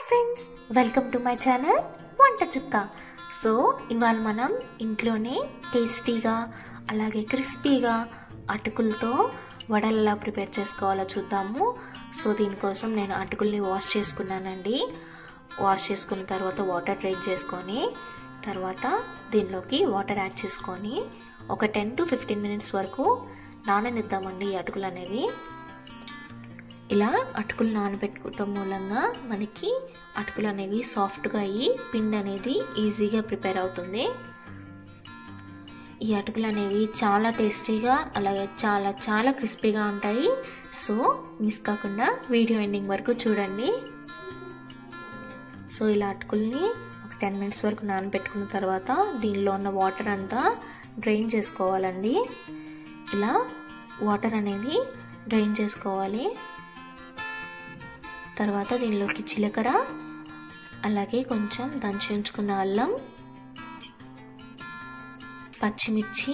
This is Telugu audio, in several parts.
Friends welcome to my channel వంట చుక్క సో ఇవాళ మనం ఇంట్లోనే టేస్టీగా అలాగే క్రిస్పీగా అటుకులతో వడలు ఎలా ప్రిపేర్ చేసుకోవాలో చూద్దాము సో దీనికోసం నేను అటుకుల్ని వాష్ చేసుకున్నానండి వాష్ చేసుకున్న తర్వాత వాటర్ డ్రైన్ చేసుకొని తర్వాత దీనిలోకి వాటర్ యాడ్ చేసుకొని ఒక టెన్ టు ఫిఫ్టీన్ మినిట్స్ వరకు నాననిద్దామండి ఈ అటుకులు అనేవి ఇలా అటుకులు నానబెట్టుకోవటం మూలంగా మనకి అటుకులు అనేవి సాఫ్ట్గా అయ్యి పిండి అనేది ఈజీగా ప్రిపేర్ అవుతుంది ఈ అటుకులు అనేవి చాలా టేస్టీగా అలాగే చాలా చాలా క్రిస్పీగా ఉంటాయి సో మిస్ కాకుండా వీడియో ఎండింగ్ వరకు చూడండి సో ఇలా అటుకుల్ని ఒక టెన్ మినిట్స్ వరకు నానబెట్టుకున్న తర్వాత దీనిలో ఉన్న వాటర్ అంతా డ్రైన్ చేసుకోవాలండి ఇలా వాటర్ అనేది డ్రైన్ చేసుకోవాలి తర్వాత దీనిలోకి చిలకర అలాగే కొంచెం దంచి ఉంచుకున్న అల్లం పచ్చిమిర్చి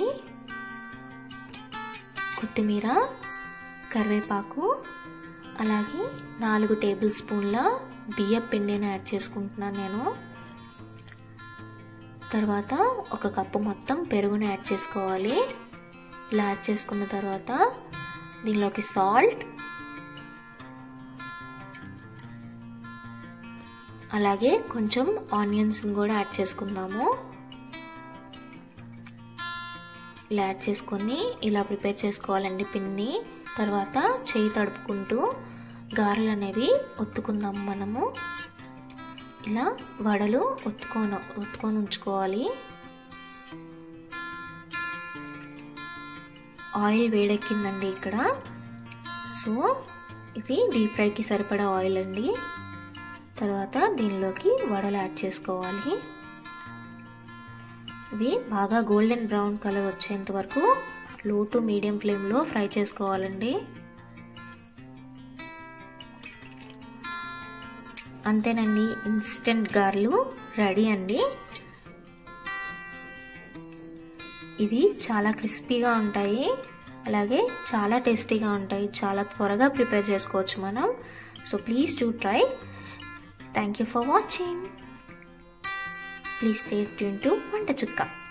కొత్తిమీర కరివేపాకు అలాగే నాలుగు టేబుల్ స్పూన్ల బియ్యం పిండిని యాడ్ చేసుకుంటున్నాను నేను తర్వాత ఒక కప్పు మొత్తం పెరుగుని యాడ్ చేసుకోవాలి ఇలా యాడ్ చేసుకున్న తర్వాత దీనిలోకి సాల్ట్ అలాగే కొంచెం ఆనియన్స్ని కూడా యాడ్ చేసుకుందాము ఇలా యాడ్ చేసుకొని ఇలా ప్రిపేర్ చేసుకోవాలండి పిన్ని తర్వాత చేయి తడుపుకుంటూ గారెలు అనేవి ఒత్తుకుందాము మనము ఇలా వడలు ఒత్తుకొని ఒత్తుకొని ఉంచుకోవాలి ఆయిల్ వేడెక్కిందండి ఇక్కడ సో ఇది డీప్ ఫ్రైకి సరిపడా ఆయిల్ అండి తర్వాత దీనిలోకి వడలు యాడ్ చేసుకోవాలి ఇవి బాగా గోల్డెన్ బ్రౌన్ కలర్ వచ్చేంత వరకు లో టు మీడియం ఫ్లేమ్లో ఫ్రై చేసుకోవాలండి అంతేనండి ఇన్స్టెంట్ గార్లు రెడీ అండి ఇవి చాలా క్రిస్పీగా ఉంటాయి అలాగే చాలా టేస్టీగా ఉంటాయి చాలా త్వరగా ప్రిపేర్ చేసుకోవచ్చు మనం so please do try Thank you for watching. Please stay tuned to Vanta Chukka.